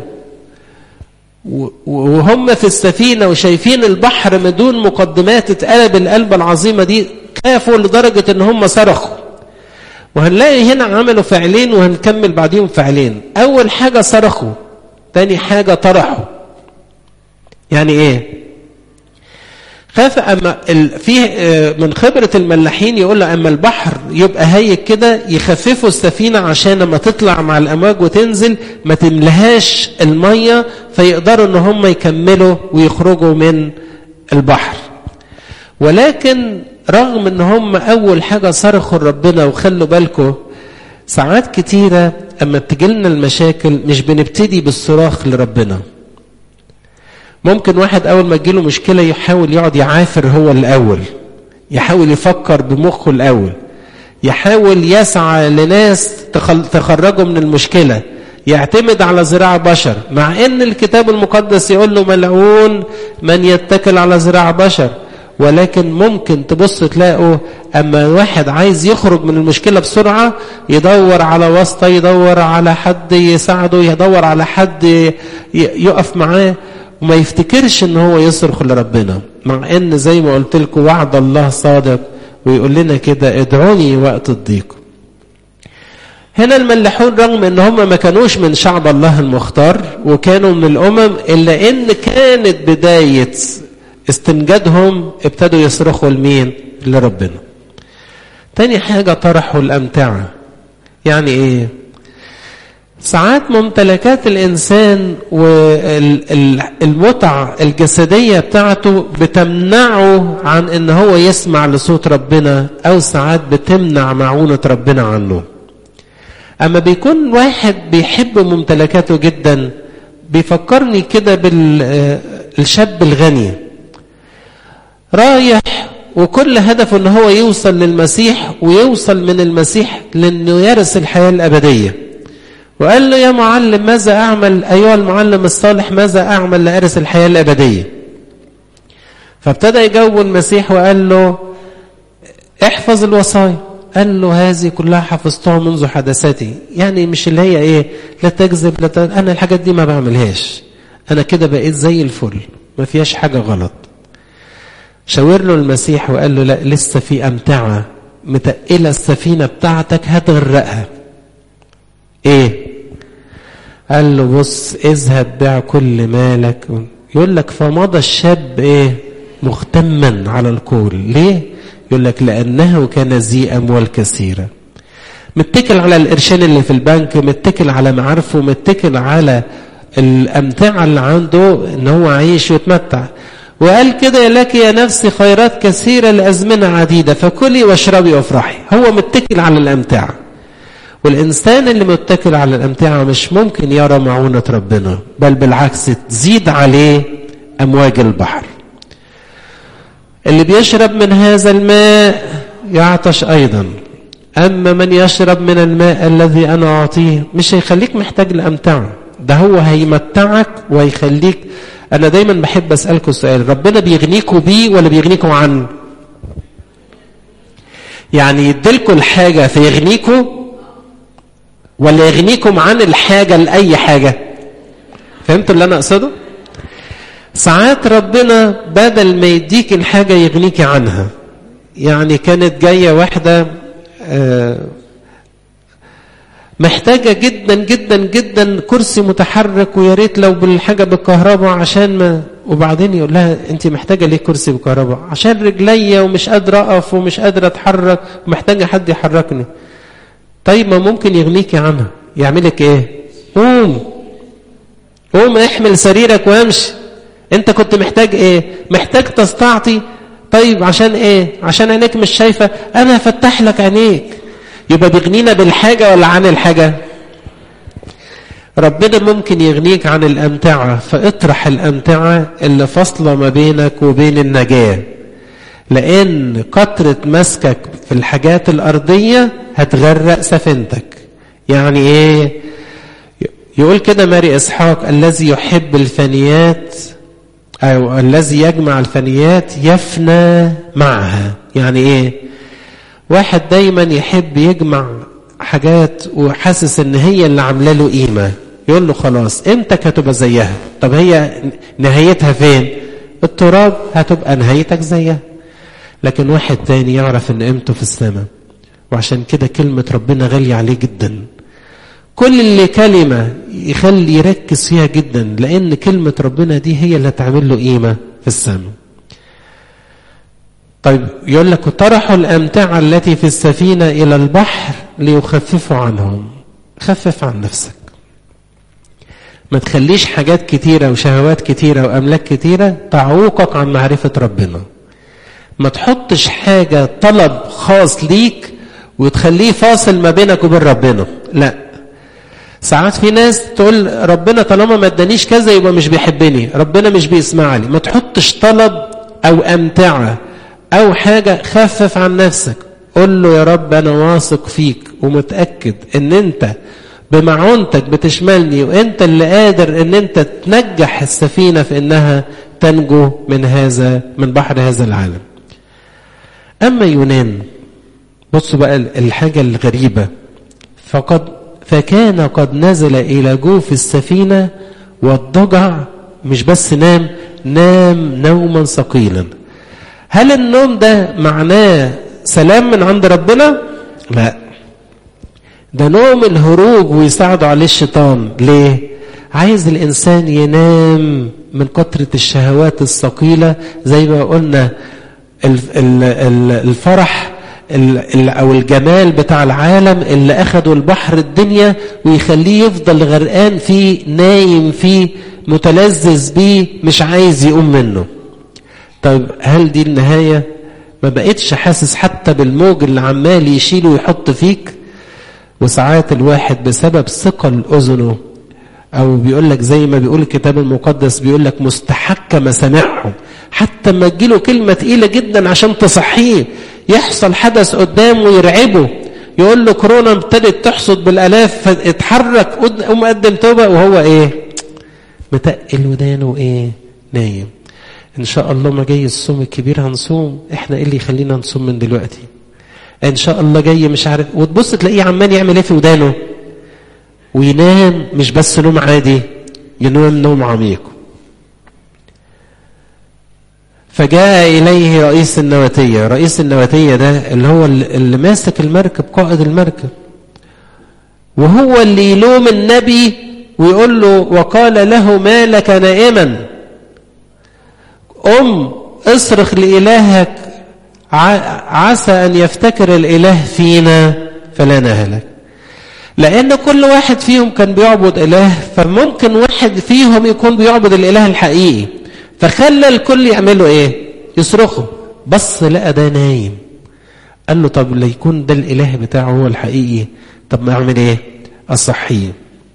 وهم في السفينة وشايفين البحر بدون مقدمات اتقلب القلبة العظيمة دي خافوا لدرجة ان هم صرخوا وهنلاقي هنا عملوا فعلين وهنكمل بعديهم فعلين اول حاجة صرخوا تاني حاجة طرحوا يعني ايه خاف اما في من خبرة الملاحين يقول له اما البحر يبقى هيك كده يخففوا السفينة عشان لما تطلع مع الامواج وتنزل ما تملهاش المية فيقدروا ان هم يكملوا ويخرجوا من البحر ولكن رغم ان هم اول حاجة صرخوا لربنا وخلوا بالكم ساعات كتيرة اما بتجيلنا المشاكل مش بنبتدي بالصراخ لربنا ممكن واحد أول ما تجيله مشكلة يحاول يقعد يعافر هو الأول يحاول يفكر بمخه الأول يحاول يسعى لناس تخرجه من المشكلة يعتمد على ذراع بشر مع ان الكتاب المقدس يقول له ملعون من يتكل على ذراع بشر ولكن ممكن تبص تلاقوا اما واحد عايز يخرج من المشكلة بسرعة يدور على واسطة يدور على حد يساعده يدور على حد يقف معاه وما يفتكرش ان هو يصرخ لربنا مع ان زي ما قلت لكم وعد الله صادق ويقول لنا كده ادعوني وقت الضيق هنا الملاحون رغم ان هم ما كانوش من شعب الله المختار وكانوا من الامم الا ان كانت بداية استنجادهم ابتدوا يصرخوا لمين لربنا تاني حاجة طرحوا الامتعة يعني ايه ساعات ممتلكات الانسان والمتع الجسدية بتاعته بتمنعه عن ان هو يسمع لصوت ربنا او ساعات بتمنع معونة ربنا عنه اما بيكون واحد بيحب ممتلكاته جدا بيفكرني كده بالشاب الغني رايح وكل هدفه ان هو يوصل للمسيح ويوصل من المسيح لانه يرث الحياه الابديه وقال له يا معلم ماذا اعمل ايها المعلم الصالح ماذا اعمل لارث الحياه الابديه فابتدى يجاوب المسيح وقال له احفظ الوصايا قال له هذه كلها حفظتها منذ حدثتي يعني مش اللي هي ايه لا تكذب لا ت... انا الحاجات دي ما بعملهاش انا كده بقيت زي الفل ما فيهاش حاجه غلط شاور له المسيح وقال له لا لسه في امتعه متقله السفينه بتاعتك هتغرقها ايه قال له بص اذهب بيع كل مالك يقول لك فمضى الشاب ايه مغتما على الكل ليه يقول لك لأنه كان ذي أموال كثيرة متكل على القرشين اللي في البنك متكل على معارفه متكل على الأمتعة اللي عنده إن هو عايش ويتمتع وقال كده لك يا نفسي خيرات كثيرة لأزمنة عديدة فكلي واشربي وافرحي هو متكل على الأمتعة والإنسان اللي متكل على الأمتعة مش ممكن يرى معونة ربنا بل بالعكس تزيد عليه أمواج البحر اللي بيشرب من هذا الماء يعطش أيضا أما من يشرب من الماء الذي أنا أعطيه مش هيخليك محتاج لأمتعه ده هو هيمتعك وهيخليك أنا دايما بحب أسألكم سؤال ربنا بيغنيكوا بيه ولا بيغنيكوا عنه يعني يديلكوا الحاجة فيغنيكوا ولا يغنيكم عن الحاجة لأي حاجة فهمتوا اللي أنا أقصده ساعات ربنا بدل ما يديك الحاجة يغنيك عنها يعني كانت جاية واحدة محتاجة جدا جدا جدا كرسي متحرك ويا ريت لو بالحاجة بالكهرباء عشان ما وبعدين يقول لها انت محتاجة ليه كرسي بالكهرباء عشان رجليا ومش قادرة اقف ومش قادرة اتحرك ومحتاجة حد يحركني طيب ما ممكن يغنيكي عنها يعملك ايه قوم قوم احمل سريرك وامشي انت كنت محتاج ايه محتاج تستعطي طيب عشان ايه عشان عينيك مش شايفة انا هفتح لك عينيك يبقى بيغنينا بالحاجة ولا عن الحاجة ربنا ممكن يغنيك عن الأمتعة فاطرح الأمتعة اللي فاصلة ما بينك وبين النجاة لأن كترة مسكك في الحاجات الأرضية هتغرق سفينتك يعني إيه يقول كده ماري إسحاق الذي يحب الفنيات أو الذي يجمع الفنيات يفنى معها يعني إيه واحد دايما يحب يجمع حاجات وحاسس ان هي اللي عامله له قيمه يقول له خلاص امتى هتبقى زيها طب هي نهايتها فين التراب هتبقى نهايتك زيها لكن واحد تاني يعرف ان قيمته في السماء وعشان كده كلمة ربنا غالية عليه جدا كل اللي كلمة يخلي يركز فيها جدا لأن كلمة ربنا دي هي اللي هتعمل له قيمة في السماء طيب يقول لك طرحوا الأمتعة التي في السفينة إلى البحر ليخففوا عنهم خفف عن نفسك ما تخليش حاجات كتيرة وشهوات كتيرة وأملاك كتيرة تعوقك عن معرفة ربنا ما تحطش حاجة طلب خاص ليك وتخليه فاصل ما بينك وبين ربنا لا ساعات في ناس تقول ربنا طالما ما ادانيش كذا يبقى مش بيحبني ربنا مش بيسمع لي ما تحطش طلب او امتعه او حاجه خفف عن نفسك قول له يا رب انا واثق فيك ومتاكد ان انت بمعونتك بتشملني وانت اللي قادر ان انت تنجح السفينه في انها تنجو من هذا من بحر هذا العالم اما يونان بصوا بقى الحاجه الغريبه فقد فكان قد نزل إلى جوف السفينة والضجع مش بس نام نام نوما ثقيلا هل النوم ده معناه سلام من عند ربنا لا ده نوم الهروب ويساعده عليه الشيطان ليه عايز الإنسان ينام من كثرة الشهوات الثقيلة زي ما قلنا الفرح او الجمال بتاع العالم اللي اخده البحر الدنيا ويخليه يفضل غرقان فيه نايم فيه متلذذ بيه مش عايز يقوم منه طيب هل دي النهايه ما بقتش حاسس حتى بالموج اللي عمال يشيله ويحط فيك وساعات الواحد بسبب ثقل اذنه او بيقول لك زي ما بيقول الكتاب المقدس بيقول لك مستحك مسامعهم حتى ما تجيله كلمه تقيله جدا عشان تصحيه يحصل حدث قدامه يرعبه يقول له كورونا ابتدت تحصد بالالاف فاتحرك قوم قدم توبه وهو ايه متقل ودانه ايه نايم ان شاء الله ما جاي الصوم الكبير هنصوم احنا ايه اللي يخلينا نصوم من دلوقتي ان شاء الله جاي مش عارف وتبص تلاقيه عمال يعمل ايه في ودانه وينام مش بس نوم عادي ينام نوم عميق فجاء إليه رئيس النواتية رئيس النواتية ده اللي هو اللي ماسك المركب قائد المركب وهو اللي يلوم النبي ويقول له وقال له ما لك نائما أم اصرخ لإلهك عسى أن يفتكر الإله فينا فلا نهلك لأن كل واحد فيهم كان بيعبد إله فممكن واحد فيهم يكون بيعبد الإله الحقيقي فخلى الكل يعملوا إيه يصرخوا بص لقى ده نايم قال له طب لا يكون ده الإله بتاعه هو الحقيقي طب ما أعمل إيه أصحيه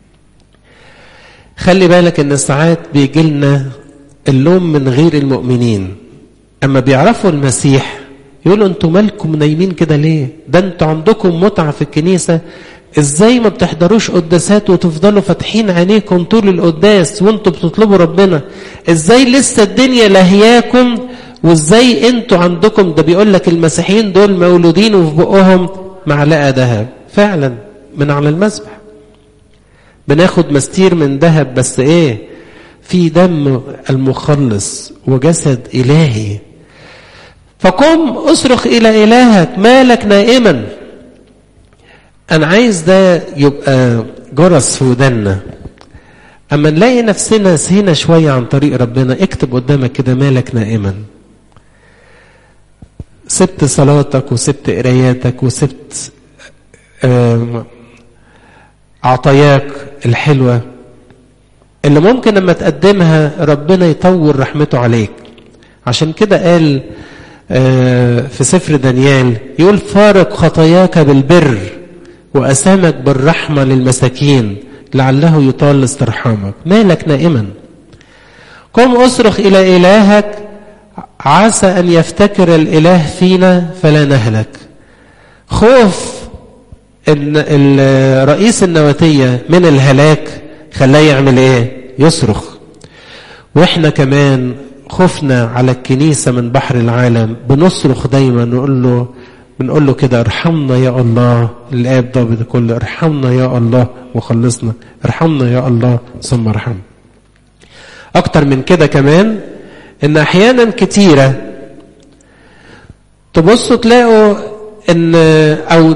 خلي بالك إن ساعات بيجي لنا اللوم من غير المؤمنين أما بيعرفوا المسيح يقولوا انتوا مالكم نايمين كده ليه ده انتوا عندكم متعة في الكنيسة ازاي ما بتحضروش قداسات وتفضلوا فاتحين عينيكم طول القداس وانتوا بتطلبوا ربنا ازاي لسه الدنيا لهياكم وازاي انتوا عندكم ده بيقول لك المسيحيين دول مولودين وفي بقهم معلقه ذهب فعلا من على المسبح بناخد مستير من ذهب بس ايه في دم المخلص وجسد الهي فقم اصرخ الى الهك مالك نائما انا عايز ده يبقى جرس في ودنا اما نلاقي نفسنا سهينا شويه عن طريق ربنا اكتب قدامك كده مالك نائما سبت صلاتك وسبت قراياتك وسبت عطاياك الحلوه اللي ممكن لما تقدمها ربنا يطول رحمته عليك عشان كده قال في سفر دانيال يقول فارق خطاياك بالبر وأسامك بالرحمة للمساكين لعله يطال استرحامك مالك نائما قم أصرخ إلى إلهك عسى أن يفتكر الإله فينا فلا نهلك خوف إن رئيس النواتية من الهلاك خلاه يعمل إيه يصرخ وإحنا كمان خفنا على الكنيسة من بحر العالم بنصرخ دايما نقول له بنقول له كده ارحمنا يا الله الآب ضابط كل ارحمنا يا الله وخلصنا ارحمنا يا الله ثم ارحمنا أكتر من كده كمان إن أحيانا كتيرة تبصوا تلاقوا إن أو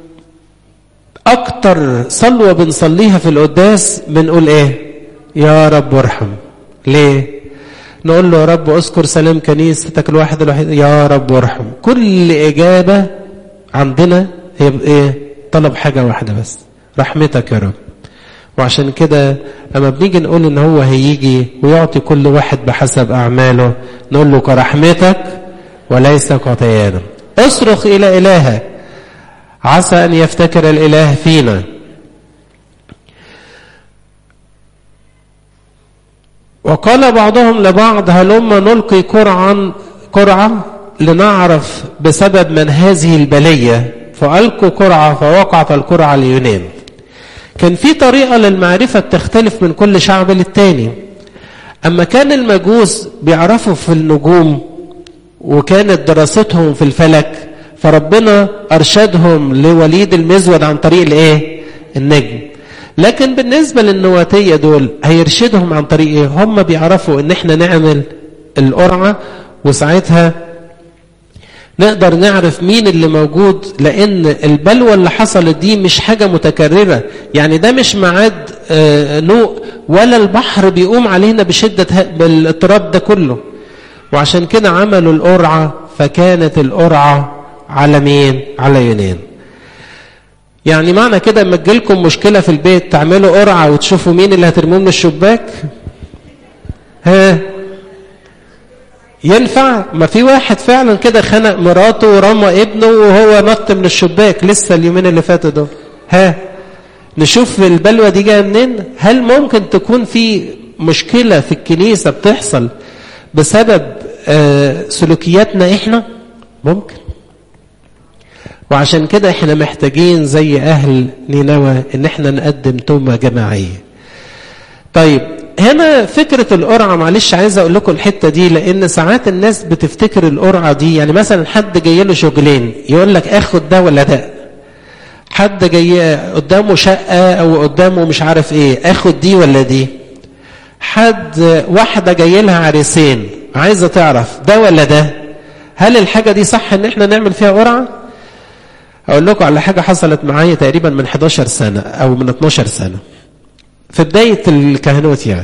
أكتر صلوة بنصليها في القداس بنقول إيه؟ يا رب ارحم ليه؟ نقول له يا رب اذكر سلام كنيستك الواحد الوحيد يا رب وارحم كل إجابة عندنا هي إيه طلب حاجة واحدة بس رحمتك يا رب وعشان كده لما بنيجي نقول ان هو هيجي ويعطي كل واحد بحسب اعماله نقول له كرحمتك وليس خطايانا اصرخ الى الهك عسى ان يفتكر الاله فينا وقال بعضهم لبعض هلما نلقي قرعا قرعة لنعرف بسبب من هذه البلية فألقوا قرعة فوقعت القرعة ليونان كان في طريقة للمعرفة بتختلف من كل شعب للتاني أما كان المجوس بيعرفوا في النجوم وكانت دراستهم في الفلك فربنا أرشدهم لوليد المزود عن طريق الإيه؟ النجم لكن بالنسبة للنواتية دول هيرشدهم عن طريق إيه؟ هم بيعرفوا إن إحنا نعمل القرعة وساعتها نقدر نعرف مين اللي موجود لأن البلوى اللي حصلت دي مش حاجة متكررة يعني ده مش معاد نوء ولا البحر بيقوم علينا بشدة بالاضطراب ده كله وعشان كده عملوا القرعة فكانت القرعة على مين؟ على يونان يعني معنى كده لما تجيلكم مشكلة في البيت تعملوا قرعة وتشوفوا مين اللي هترموه من الشباك ها ينفع ما في واحد فعلا كده خنق مراته ورمى ابنه وهو نط من الشباك لسه اليومين اللي فاتوا دول ها نشوف البلوى دي جايه منين هل ممكن تكون في مشكله في الكنيسه بتحصل بسبب آه سلوكياتنا احنا ممكن وعشان كده احنا محتاجين زي اهل نينوى ان احنا نقدم توبه جماعيه طيب هنا فكرة القرعة معلش عايز أقول لكم الحتة دي لأن ساعات الناس بتفتكر القرعة دي يعني مثلا حد جاي له شغلين يقول لك آخد ده ولا ده حد جاي قدامه شقة أو قدامه مش عارف إيه آخد دي ولا دي حد واحدة جاي لها عريسين عايزة تعرف ده ولا ده هل الحاجة دي صح إن إحنا نعمل فيها قرعة؟ أقول لكم على حاجة حصلت معايا تقريبا من 11 سنة أو من 12 سنة في بداية الكهنوت يعني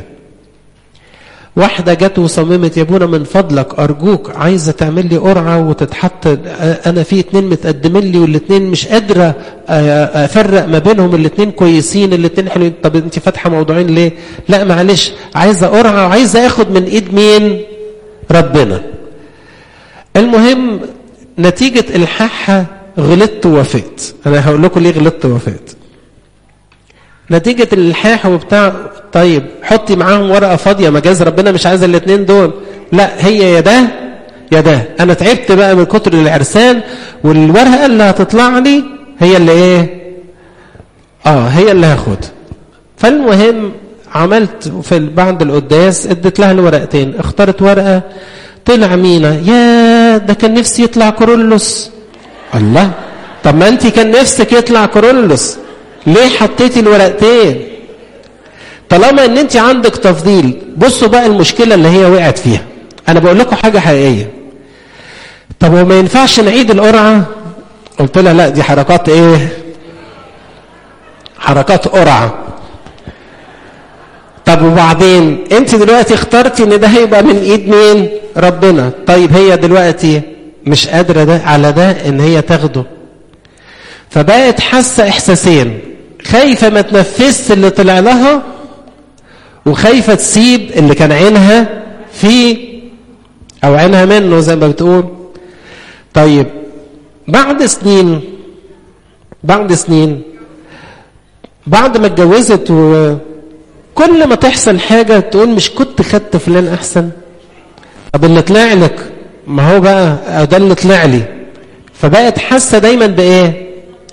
واحدة جت وصممت يا ابونا من فضلك أرجوك عايزة تعمل لي قرعة وتتحط أنا في اتنين متقدمين لي والاتنين مش قادرة أفرق ما بينهم الاتنين كويسين الاتنين حلوين طب أنت فاتحة موضوعين ليه؟ لا معلش عايزة قرعة وعايزة آخد من إيد مين؟ ربنا. المهم نتيجة إلحاحها غلطت ووافقت. أنا هقول لكم ليه غلطت ووافقت. نتيجة الإلحاح وبتاع طيب حطي معاهم ورقة فاضية مجاز ربنا مش عايز الاثنين دول لا هي يا ده يا ده أنا تعبت بقى من كتر العرسان والورقة اللي هتطلع لي هي اللي إيه آه هي اللي هاخدها فالمهم عملت في بعد القداس اديت لها الورقتين اختارت ورقة طلع مينا يا ده كان نفسي يطلع كورولوس الله طب ما انت كان نفسك يطلع كورولوس ليه حطيتي الورقتين طالما ان انت عندك تفضيل بصوا بقى المشكلة اللي هي وقعت فيها انا بقول لكم حاجة حقيقية طب وما ينفعش نعيد القرعة قلت لها لا دي حركات ايه حركات قرعة طب وبعدين انت دلوقتي اخترتي ان ده هيبقى من ايد مين ربنا طيب هي دلوقتي مش قادرة ده على ده ان هي تاخده فبقت حاسة احساسين خايفة ما تنفذش اللي طلع لها وخايفة تسيب اللي كان عينها فيه أو عينها منه زي ما بتقول طيب بعد سنين بعد سنين بعد ما اتجوزت وكل ما تحصل حاجة تقول مش كنت خدت فلان أحسن طب اللي طلع لك ما هو بقى ده اللي طلع لي فبقت حاسة دايما بإيه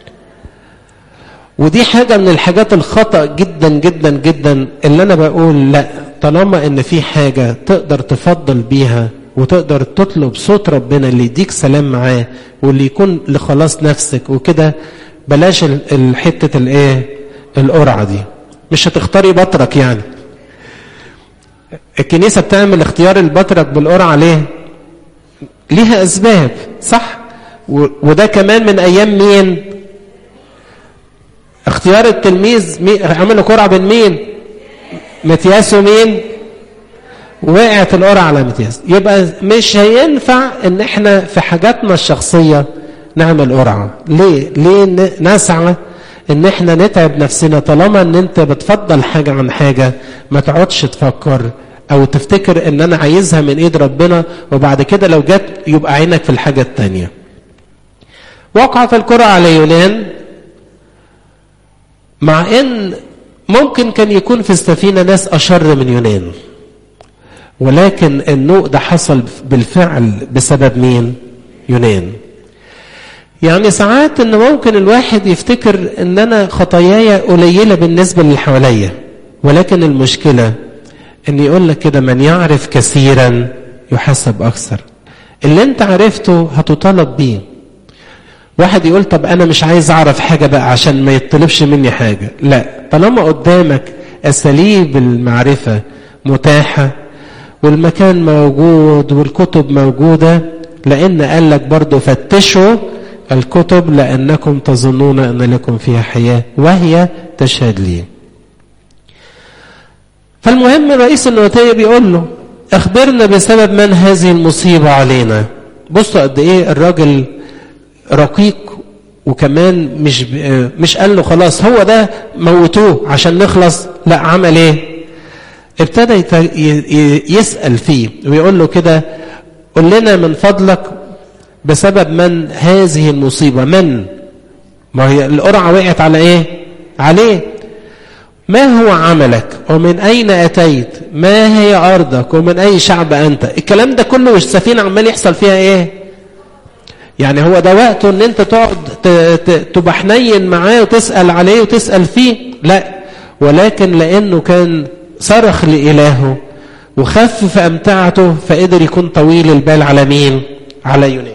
ودي حاجة من الحاجات الخطأ جدا جدا جدا اللي أنا بقول لا طالما إن في حاجة تقدر تفضل بيها وتقدر تطلب صوت ربنا اللي يديك سلام معاه واللي يكون لخلاص نفسك وكده بلاش الحتة الايه القرعة دي مش هتختاري بطرك يعني الكنيسة بتعمل اختيار البطرك بالقرعة ليه ليها أسباب صح وده كمان من أيام مين اختيار التلميذ مين عملوا قرعة بين مين متياس ومين وقعت القرعة على متياس يبقى مش هينفع ان احنا في حاجاتنا الشخصية نعمل قرعة ليه ليه نسعى ان احنا نتعب نفسنا طالما ان انت بتفضل حاجة عن حاجة ما تقعدش تفكر او تفتكر ان انا عايزها من ايد ربنا وبعد كده لو جت يبقى عينك في الحاجة التانية وقعت القرعة على يونان مع ان ممكن كان يكون في السفينة ناس اشر من يونان ولكن النوء ده حصل بالفعل بسبب مين يونان يعني ساعات ان ممكن الواحد يفتكر ان انا خطاياي قليله بالنسبه للي حواليا ولكن المشكله ان يقول لك كده من يعرف كثيرا يحسب اكثر اللي انت عرفته هتطالب بيه واحد يقول طب انا مش عايز اعرف حاجه بقى عشان ما يطلبش مني حاجه لا طالما قدامك اساليب المعرفه متاحه والمكان موجود والكتب موجوده لان قال لك برضه فتشوا الكتب لانكم تظنون ان لكم فيها حياه وهي تشهد لي فالمهم رئيس النوتيه بيقول له اخبرنا بسبب من هذه المصيبه علينا بصوا قد ايه الراجل رقيق وكمان مش مش قال له خلاص هو ده موتوه عشان نخلص لا عمل ايه ابتدى يسأل فيه ويقول له كده قل لنا من فضلك بسبب من هذه المصيبة من ما هي القرعة وقعت على ايه عليه ما هو عملك ومن أين أتيت ما هي أرضك ومن أي شعب أنت الكلام ده كله والسفينة عمال يحصل فيها إيه يعني هو ده وقته ان انت تقعد تبقى حنين معاه وتسأل عليه وتسأل فيه لا ولكن لأنه كان صرخ لإلهه وخفف أمتعته فقدر يكون طويل البال على مين على يونان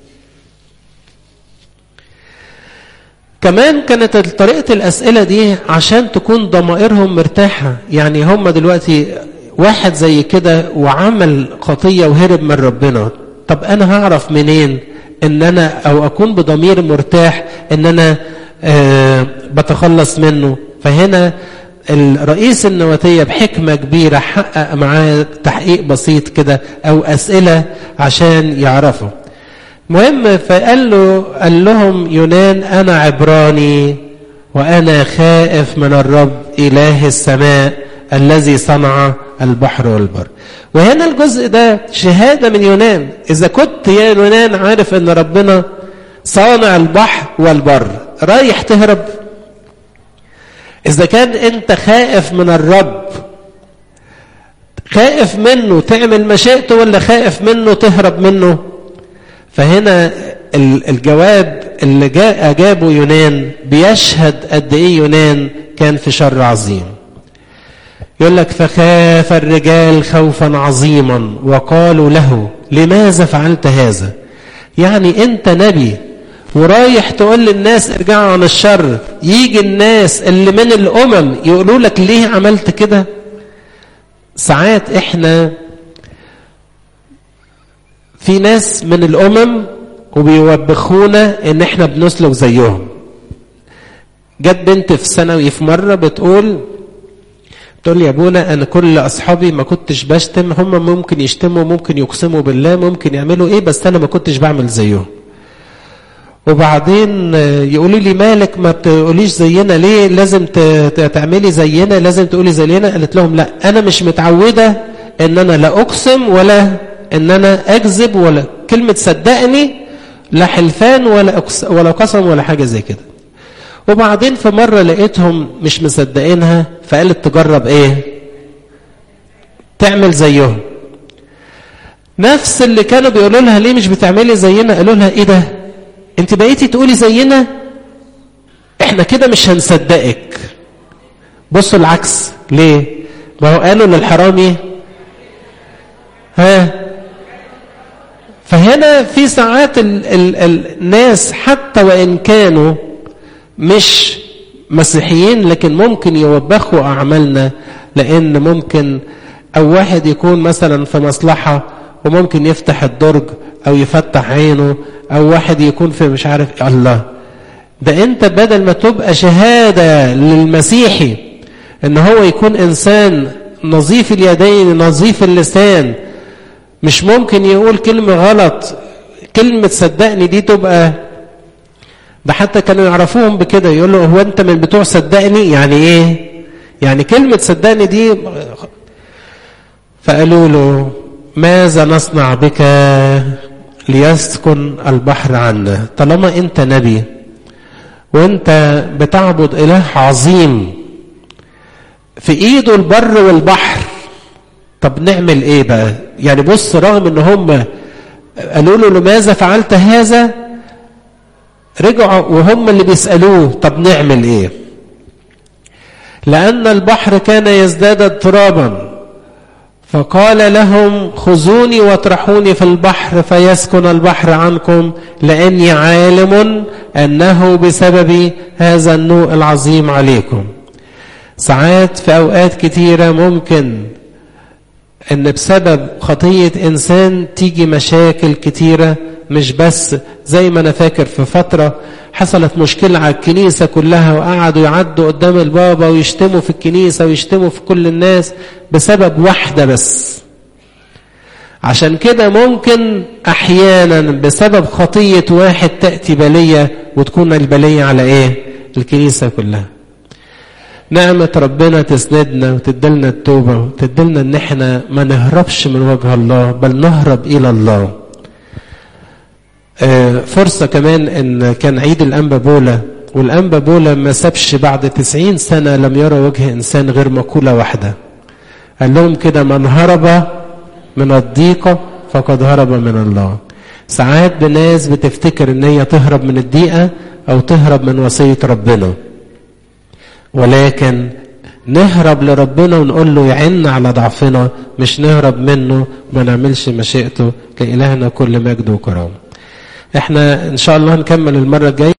كمان كانت طريقة الأسئلة دي عشان تكون ضمائرهم مرتاحة يعني هم دلوقتي واحد زي كده وعمل خطية وهرب من ربنا طب أنا هعرف منين ان انا او اكون بضمير مرتاح ان انا آه بتخلص منه فهنا الرئيس النواتية بحكمة كبيرة حقق معاه تحقيق بسيط كده أو أسئلة عشان يعرفوا مهم فقال له قال لهم يونان أنا عبراني وأنا خائف من الرب إله السماء الذي صنع البحر والبر وهنا الجزء ده شهادة من يونان إذا كنت يا يونان عارف أن ربنا صانع البحر والبر رايح تهرب إذا كان أنت خائف من الرب خائف منه تعمل مشيئته ولا خائف منه تهرب منه فهنا الجواب اللي جاء أجابه يونان بيشهد قد إيه يونان كان في شر عظيم يقول لك فخاف الرجال خوفا عظيما وقالوا له لماذا فعلت هذا يعني انت نبي ورايح تقول للناس ارجعوا عن الشر يجي الناس اللي من الامم يقولوا لك ليه عملت كده ساعات احنا في ناس من الامم وبيوبخونا ان احنا بنسلك زيهم جت بنت في ثانوي في مره بتقول تقول لي يا ابونا انا كل اصحابي ما كنتش بشتم هم ممكن يشتموا ممكن يقسموا بالله ممكن يعملوا ايه بس انا ما كنتش بعمل زيهم وبعدين يقولوا لي مالك ما بتقوليش زينا ليه لازم تعملي زينا لازم تقولي زينا قالت لهم لا انا مش متعوده ان انا لا اقسم ولا ان انا اكذب ولا كلمه صدقني لا حلفان ولا ولا قسم ولا حاجه زي كده وبعدين في مرة لقيتهم مش مصدقينها فقالت تجرب ايه تعمل زيهم نفس اللي كانوا بيقولوا لها ليه مش بتعملي زينا قالوا لها ايه ده انت بقيتي تقولي زينا احنا كده مش هنصدقك بصوا العكس ليه ما هو قالوا للحرامي ها فهنا في ساعات ال ال الناس حتى وان كانوا مش مسيحيين لكن ممكن يوبخوا أعمالنا لأن ممكن أو واحد يكون مثلا في مصلحة وممكن يفتح الدرج أو يفتح عينه أو واحد يكون في مش عارف الله ده أنت بدل ما تبقى شهادة للمسيحي إن هو يكون إنسان نظيف اليدين نظيف اللسان مش ممكن يقول كلمة غلط كلمة صدقني دي تبقى ده حتى كانوا يعرفوهم بكده يقول له هو انت من بتوع صدقني يعني ايه يعني كلمة صدقني دي فقالوا له ماذا نصنع بك ليسكن البحر عنا طالما انت نبي وانت بتعبد اله عظيم في ايده البر والبحر طب نعمل ايه بقى يعني بص رغم ان هم قالوا له لماذا فعلت هذا رجعوا وهم اللي بيسألوه طب نعمل ايه لأن البحر كان يزداد اضطرابا فقال لهم خذوني واطرحوني في البحر فيسكن البحر عنكم لأني عالم أنه بسبب هذا النوء العظيم عليكم ساعات في أوقات كتيرة ممكن ان بسبب خطية انسان تيجي مشاكل كتيرة مش بس زي ما انا فاكر في فترة حصلت مشكلة على الكنيسة كلها وقعدوا يعدوا قدام البابا ويشتموا في الكنيسة ويشتموا في كل الناس بسبب واحدة بس عشان كده ممكن احيانا بسبب خطية واحد تأتي بلية وتكون البلية على ايه الكنيسة كلها نعمة ربنا تسندنا وتدلنا التوبة وتدلنا ان احنا ما نهربش من وجه الله بل نهرب الى الله فرصة كمان ان كان عيد الانبا بولا والانبا بولا ما سابش بعد تسعين سنة لم يرى وجه انسان غير مقولة واحدة قال لهم كده من هرب من الضيقة فقد هرب من الله ساعات بناس بتفتكر ان هي تهرب من الضيقة او تهرب من وصية ربنا ولكن نهرب لربنا ونقول له يعن على ضعفنا مش نهرب منه وما نعملش مشيئته لإلهنا كل مجد وكرامه احنا ان شاء الله هنكمل المرة الجاية